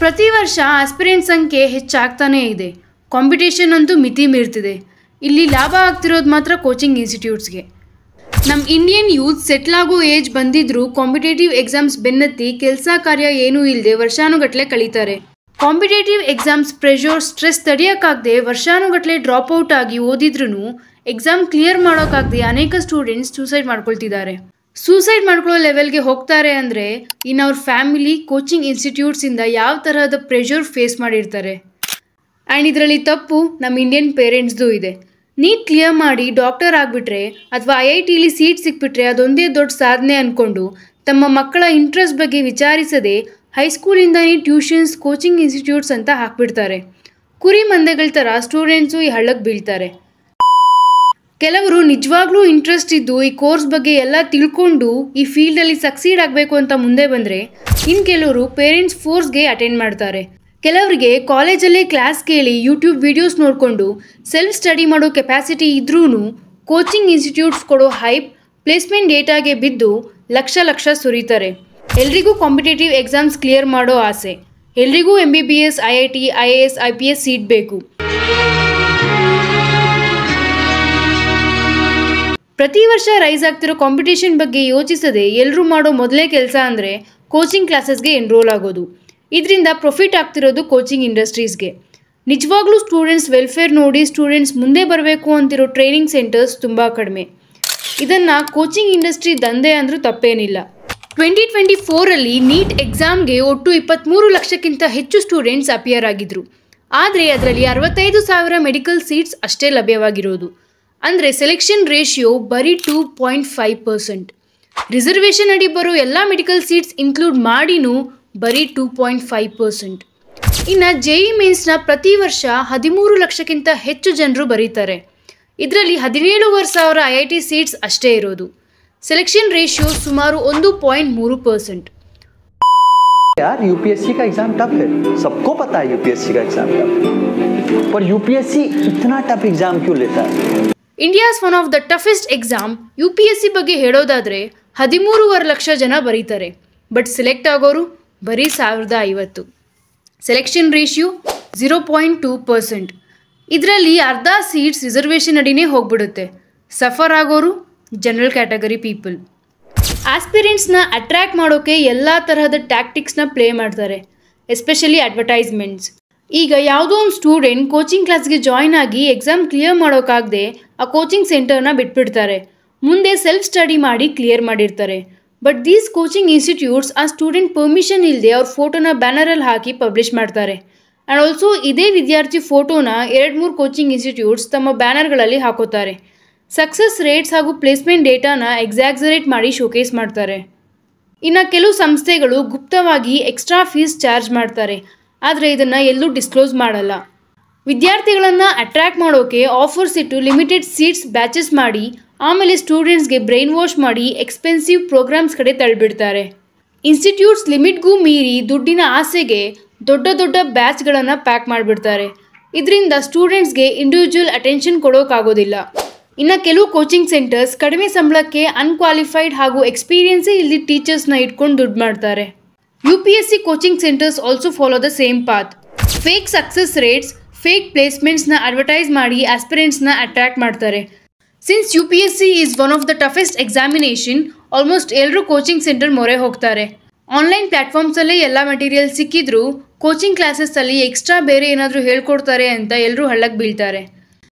ಪ್ರತಿ ವರ್ಷ ಆಸ್ಪಿರೆಂಟ್ ಸಂಖ್ಯೆ ಹೆಚ್ಚಾಗ್ತಾನೇ ಇದೆ ಕಾಂಪಿಟೇಷನ್ ಅಂತೂ ಮಿತಿ ಮೀರ್ತಿದೆ ಇಲ್ಲಿ ಲಾಭ ಆಗ್ತಿರೋದು ಮಾತ್ರ ಕೋಚಿಂಗ್ ಇನ್ಸ್ಟಿಟ್ಯೂಟ್ಸ್ಗೆ ನಮ್ಮ ಇಂಡಿಯನ್ ಯೂತ್ ಸೆಟ್ಲ್ ಆಗೋ ಏಜ್ ಬಂದಿದ್ರೂ ಕಾಂಪಿಟೇಟಿವ್ ಎಕ್ಸಾಮ್ಸ್ ಬೆನ್ನತ್ತಿ ಕೆಲಸ ಕಾರ್ಯ ಏನೂ ಇಲ್ಲದೆ ವರ್ಷಾನುಗಟ್ಲೆ ಕಳೀತಾರೆ ಕಾಂಪಿಟೇಟಿವ್ ಎಕ್ಸಾಮ್ಸ್ ಪ್ರೆಷರ್ ಸ್ಟ್ರೆಸ್ ತಡೆಯೋಕ್ಕಾಗದೆ ವರ್ಷಾನುಗಟ್ಲೆ ಡ್ರಾಪ್ ಔಟ್ ಆಗಿ ಓದಿದ್ರೂ ಎಕ್ಸಾಮ್ ಕ್ಲಿಯರ್ ಮಾಡೋಕ್ಕಾಗದೆ ಅನೇಕ ಸ್ಟೂಡೆಂಟ್ಸ್ ಸೂಸೈಡ್ ಮಾಡ್ಕೊಳ್ತಿದ್ದಾರೆ ಸೂಸೈಡ್ ಮಾಡ್ಕೊಳ್ಳೋ ಲೆವೆಲ್ಗೆ ಹೋಗ್ತಾರೆ ಅಂದರೆ ಇನ್ನು ಅವ್ರ ಫ್ಯಾಮಿಲಿ ಕೋಚಿಂಗ್ ಇನ್ಸ್ಟಿಟ್ಯೂಟ್ಸಿಂದ ಯಾವ ತರಹದ ಪ್ರೆಷರ್ ಫೇಸ್ ಮಾಡಿರ್ತಾರೆ ಆ್ಯಂಡ್ ಇದರಲ್ಲಿ ತಪ್ಪು ನಮ್ಮ ಇಂಡಿಯನ್ ಪೇರೆಂಟ್ಸ್ದು ಇದೆ ನೀಟ್ ಕ್ಲಿಯರ್ ಮಾಡಿ ಡಾಕ್ಟರ್ ಆಗಿಬಿಟ್ರೆ ಅಥವಾ ಐ ಐ ಟಿಲಿ ಸೀಟ್ ಸಿಕ್ಬಿಟ್ರೆ ಅದೊಂದೇ ದೊಡ್ಡ ಸಾಧನೆ ಅಂದ್ಕೊಂಡು ತಮ್ಮ ಮಕ್ಕಳ ಇಂಟ್ರೆಸ್ಟ್ ಬಗ್ಗೆ ವಿಚಾರಿಸದೆ ಹೈಸ್ಕೂಲಿಂದನೇ ಟ್ಯೂಷನ್ಸ್ ಕೋಚಿಂಗ್ ಇನ್ಸ್ಟಿಟ್ಯೂಟ್ಸ್ ಅಂತ ಹಾಕ್ಬಿಡ್ತಾರೆ ಕುರಿ ಮಂದೆಗಳ ಥರ ಸ್ಟೂಡೆಂಟ್ಸು ಈ ಹಳ್ಳಕ್ಕೆ ಬೀಳ್ತಾರೆ ಕೆಲವರು ನಿಜವಾಗ್ಲೂ ಇಂಟ್ರೆಸ್ಟ್ ಇದ್ದು ಈ ಕೋರ್ಸ್ ಬಗ್ಗೆ ಎಲ್ಲ ತಿಳ್ಕೊಂಡು ಈ ಫೀಲ್ಡಲ್ಲಿ ಸಕ್ಸೀಡ್ ಆಗಬೇಕು ಅಂತ ಮುಂದೆ ಬಂದರೆ ಇನ್ನು ಕೆಲವರು ಪೇರೆಂಟ್ಸ್ ಫೋರ್ಸ್ಗೆ ಅಟೆಂಡ್ ಮಾಡ್ತಾರೆ ಕೆಲವರಿಗೆ ಕಾಲೇಜಲ್ಲೇ ಕ್ಲಾಸ್ ಕೇಳಿ ಯೂಟ್ಯೂಬ್ ವಿಡಿಯೋಸ್ ನೋಡಿಕೊಂಡು ಸೆಲ್ಫ್ ಸ್ಟಡಿ ಮಾಡೋ ಕೆಪಾಸಿಟಿ ಇದ್ರೂ ಕೋಚಿಂಗ್ ಇನ್ಸ್ಟಿಟ್ಯೂಟ್ಸ್ ಕೊಡೋ ಹೈಪ್ ಪ್ಲೇಸ್ಮೆಂಟ್ ಡೇಟಾಗೆ ಬಿದ್ದು ಲಕ್ಷ ಲಕ್ಷ ಸುರಿತಾರೆ ಎಲ್ರಿಗೂ ಕಾಂಪಿಟೇಟಿವ್ ಎಕ್ಸಾಮ್ಸ್ ಕ್ಲಿಯರ್ ಮಾಡೋ ಆಸೆ ಎಲ್ರಿಗೂ M B B S I I T I A S I P S seat ಬೇಕು ಪ್ರತಿ ವರ್ಷ ರೈಸ್ ಆಗ್ತಿರೋ ಕಾಂಪಿಟೇಷನ್ ಬಗ್ಗೆ ಯೋಚಿಸದೆ ಎಲ್ಲರೂ ಮಾಡೋ ಮೊದಲೇ ಕೆಲಸ ಅಂದರೆ ಕೋಚಿಂಗ್ ಕ್ಲಾಸಸ್ಗೆ ಎನ್ರೋಲ್ ಆಗೋದು ಇದರಿಂದ ಪ್ರಾಫಿಟ್ ಆಗ್ತಿರೋದು ಕೋಚಿಂಗ್ ಇಂಡಸ್ಟ್ರೀಸ್ಗೆ ನಿಜವಾಗ್ಲೂ ಸ್ಟೂಡೆಂಟ್ಸ್ ವೆಲ್ಫೇರ್ ನೋಡಿ ಸ್ಟೂಡೆಂಟ್ಸ್ ಮುಂದೆ ಬರಬೇಕು ಅಂತಿರೋ ಟ್ರೈನಿಂಗ್ ಸೆಂಟರ್ಸ್ ತುಂಬ ಕಡಿಮೆ ಇದನ್ನು ಕೋಚಿಂಗ್ ಇಂಡಸ್ಟ್ರಿ ದಂಧೆ ಅಂದರೂ ತಪ್ಪೇನಿಲ್ಲ ಟ್ವೆಂಟಿ ಟ್ವೆಂಟಿ ಫೋರಲ್ಲಿ ನೀಟ್ ಎಕ್ಸಾಮ್ಗೆ ಒಟ್ಟು ಇಪ್ಪತ್ತ್ಮೂರು ಲಕ್ಷಕ್ಕಿಂತ ಹೆಚ್ಚು ಸ್ಟೂಡೆಂಟ್ಸ್ ಅಪಿಯರ್ ಆಗಿದ್ರು ಆದರೆ ಅದರಲ್ಲಿ ಅರವತ್ತೈದು ಸಾವಿರ ಮೆಡಿಕಲ್ ಸೀಟ್ಸ್ ಅಷ್ಟೇ ಲಭ್ಯವಾಗಿರೋದು ಅಂದರೆ ಸೆಲೆಕ್ಷನ್ ರೇಷಿಯೋ ಬರೀ two point five percent reservation ಅಡಿ ಬರೋ ಎಲ್ಲ ಮೆಡಿಕಲ್ ಸೀಟ್ಸ್ ಇನ್ಕ್ಲೂಡ್ ಮಾಡಿನೂ ಬರೀ ಟೂ ಪಾಯಿಂಟ್ ಫೈವ್ ಪರ್ಸೆಂಟ್ ಇನ್ನು ಜೆ ಇ ಮೇನ್ಸ್ನ ಪ್ರತಿ ವರ್ಷ ಹದಿಮೂರು ಲಕ್ಷಕ್ಕಿಂತ ಹೆಚ್ಚು ಜನರು ಬರೀತಾರೆ ಇದರಲ್ಲಿ ಹದಿನೇಳುವರೆ ಸಾವಿರ ಐ ಐ ಟಿ ಸೀಟ್ಸ್ ಅಷ್ಟೇ ಇರೋದು ಸೆಲೆಕ್ಷನ್ ರೇಷಿಯೋ ಸುಮಾರು ಒಂದು ಪಾಯಿಂಟ್ ಮೂರು ಪರ್ಸೆಂಟ್ यार यूपीएससी का एग्जाम टफ है सबको पता है यूपीएससी का एग्जाम टफ है पर यूपीएससी इतना टफ एग्जाम क्यों लेता है India's one of the toughest exam U P S C ಬಗ್ಗೆ ಹೇಳೋದಾದರೆ ಹದಿಮೂರುವರೆ ಲಕ್ಷ ಜನ ಬರೀತಾರೆ ಬಟ್ ಸೆಲೆಕ್ಟ್ ಆಗೋರು ಬರೀ ಸಾವಿರದ ಐವತ್ತು selection ratio zero point two percent ಇದರಲ್ಲಿ ಅರ್ಧ ಸೀಟ್ಸ್ ರಿಸರ್ವೇಷನ್ ಅಡಿನೇ ಹೋಗ್ಬಿಡುತ್ತೆ ಸಫರ್ ಆಗೋರು ಜನರಲ್ ಕ್ಯಾಟಗರಿ ಪೀಪಲ್ ಆಸ್ಪಿರೆಂಟ್ಸ್ನ ಅಟ್ರ್ಯಾಕ್ಟ್ ಮಾಡೋಕ್ಕೆ ಎಲ್ಲ ತರಹದ ಟ್ಯಾಕ್ಟಿಕ್ಸ್ನ ಪ್ಲೇ ಮಾಡ್ತಾರೆ ಎಸ್ಪೆಷಲಿ ಅಡ್ವರ್ಟೈಸ್ಮೆಂಟ್ಸ್ ಈಗ ಯಾವುದೋ ಒಂದು ಸ್ಟೂಡೆಂಟ್ ಕೋಚಿಂಗ್ ಕ್ಲಾಸ್ಗೆ ಜಾಯ್ನ್ ಆಗಿ ಎಕ್ಸಾಮ್ ಕ್ಲಿಯರ್ ಮಾಡೋಕ್ಕಾಗದೆ ಆ ಕೋಚಿಂಗ್ ಸೆಂಟರ್ನ ಬಿಟ್ಬಿಡ್ತಾರೆ ಮುಂದೆ ಸೆಲ್ಫ್ ಸ್ಟಡಿ ಮಾಡಿ ಕ್ಲಿಯರ್ ಮಾಡಿರ್ತಾರೆ ಬಟ್ ದೀಸ್ ಕೋಚಿಂಗ್ ಇನ್ಸ್ಟಿಟ್ಯೂಟ್ಸ್ ಆ ಸ್ಟೂಡೆಂಟ್ ಪರ್ಮಿಷನ್ ಇಲ್ಲದೆ ಅವ್ರ ಫೋಟೋನ ಬ್ಯಾನರಲ್ಲಿ ಹಾಕಿ ಪಬ್ಲಿಷ್ ಮಾಡ್ತಾರೆ ಆ್ಯಂಡ್ ಆಲ್ಸೋ ಇದೇ ವಿದ್ಯಾರ್ಥಿ ಫೋಟೋನ ಎರಡು ಮೂರು ಕೋಚಿಂಗ್ ಇನ್ಸ್ಟಿಟ್ಯೂಟ್ಸ್ ತಮ್ಮ ಬ್ಯಾನರ್ಗಳಲ್ಲಿ ಹಾಕೋತಾರೆ ಸಕ್ಸಸ್ ರೇಟ್ಸ್ ಹಾಗೂ ಪ್ಲೇಸ್ಮೆಂಟ್ ಡೇಟಾನ ಎಕ್ಸಾಕ್ಸರೇಟ್ ಮಾಡಿ ಶೋಕೇಸ್ ಮಾಡ್ತಾರೆ ಇನ್ನು ಕೆಲವು ಸಂಸ್ಥೆಗಳು ಗುಪ್ತವಾಗಿ ಎಕ್ಸ್ಟ್ರಾ ಫೀಸ್ ಚಾರ್ಜ್ ಮಾಡ್ತಾರೆ ಆದರೆ ಇದನ್ನು ಎಲ್ಲೂ ಡಿಸ್ಕ್ಲೋಸ್ ಮಾಡಲ್ಲ ವಿದ್ಯಾರ್ಥಿಗಳನ್ನು ಅಟ್ರ್ಯಾಕ್ಟ್ ಮಾಡೋಕೆ ಆಫರ್ಸ್ ಇಟ್ಟು ಲಿಮಿಟೆಡ್ ಸೀಟ್ಸ್ ಬ್ಯಾಚಸ್ ಮಾಡಿ ಆಮೇಲೆ ಸ್ಟೂಡೆಂಟ್ಸ್ಗೆ ಬ್ರೈನ್ ವಾಶ್ ಮಾಡಿ ಎಕ್ಸ್ಪೆನ್ಸಿವ್ ಪ್ರೋಗ್ರಾಮ್ಸ್ ಕಡೆ ತಳ್ಳಿಬಿಡ್ತಾರೆ ಇನ್ಸ್ಟಿಟ್ಯೂಟ್ಸ್ ಲಿಮಿಟ್ಗೂ ಮೀರಿ ದುಡ್ಡಿನ ಆಸೆಗೆ ದೊಡ್ಡ ದೊಡ್ಡ ಬ್ಯಾಚ್ಗಳನ್ನು ಪ್ಯಾಕ್ ಮಾಡಿಬಿಡ್ತಾರೆ ಇದರಿಂದ ಸ್ಟೂಡೆಂಟ್ಸ್ಗೆ ಇಂಡಿವಿಜುವಲ್ ಅಟೆನ್ಷನ್ ಕೊಡೋಕ್ಕಾಗೋದಿಲ್ಲ ಇನ್ನು ಕೆಲವು ಕೋಚಿಂಗ್ ಸೆಂಟರ್ಸ್ ಕಡಿಮೆ ಸಂಬಳಕ್ಕೆ ಅನ್ಕ್ವಾಲಿಫೈಡ್ ಹಾಗೂ ಎಕ್ಸ್ಪೀರಿಯನ್ಸೇ ಇಲ್ಲಿ ಟೀಚರ್ಸ್ನ ಇಟ್ಕೊಂಡು ದುಡ್ಡು ಮಾಡ್ತಾರೆ U P S C coaching centres also follow the same path fake success rates fake ಪ್ಲೇಸ್ಮೆಂಟ್ಸ್ನ ಅಡ್ವರ್ಟೈಸ್ ಮಾಡಿ ಆಸ್ಪಿರೆಂಟ್ಸ್ನ ಅಟ್ರ್ಯಾಕ್ಟ್ ಮಾಡ್ತಾರೆ since U P S C is one of the toughest examination almost ಎಲ್ಲರೂ ಕೋಚಿಂಗ್ ಸೆಂಟರ್ ಮೊರೆ ಹೋಗ್ತಾರೆ online ಪ್ಲ್ಯಾಟ್ಫಾರ್ಮ್ಸಲ್ಲೇ ಎಲ್ಲ material ಸಿಕ್ಕಿದ್ರೂ ಕೋಚಿಂಗ್ ಕ್ಲಾಸಸ್ಸಲ್ಲಿ ಎಕ್ಸ್ಟ್ರಾ ಬೇರೆ ಏನಾದರೂ ಹೇಳ್ಕೊಡ್ತಾರೆ ಅಂತ ಎಲ್ಲರೂ ಹಳ್ಳಕ್ಕೆ ಬೀಳ್ತಾರೆ